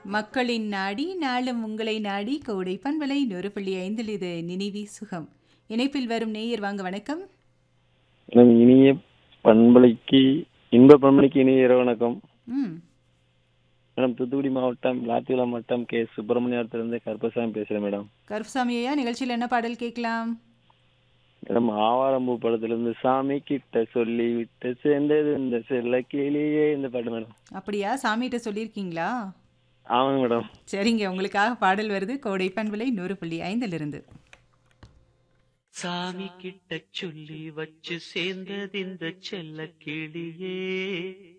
மக்களின் நாடி நாளும் உங்களை நாடி கோடை பண்பலை நூறு புள்ளி ஐந்தில் இது நினைவி சுகம் இணைப்பில் வரும் நேயர் வாங்க வணக்கம் மேடம் இனிய பண்பலைக்கு இன்ப பண்பலைக்கு இனிய இரவு வணக்கம் ம் மேடம் தூத்துக்குடி மாவட்டம் லாத்திகுளா மாவட்டம் கே சுப்பிரமணியத்திலிருந்து கருப்பசாமி பேசுறேன் மேடம் கருப்புசாமி ஐயா நிகழ்ச்சியில் என்ன பாடல் கேட்கலாம் மேடம் ஆவாரம்பூ படத்திலிருந்து சாமி கிட்ட சொல்லி விட்டு சேர்ந்தது இந்த செல்ல கிளியே இந்த பாட்டு மேடம் அப்படியா சாமிகிட்ட சொல்லியிருக்கீங்களா ஆமாங்க மேடம் சரிங்க உங்களுக்காக பாடல் வருது கோடை பண்பலை நூறு புள்ளி ஐந்திலிருந்து சாமி கிட்ட சொல்லி வச்சு சேர்ந்தது இந்த செல்ல கிளியே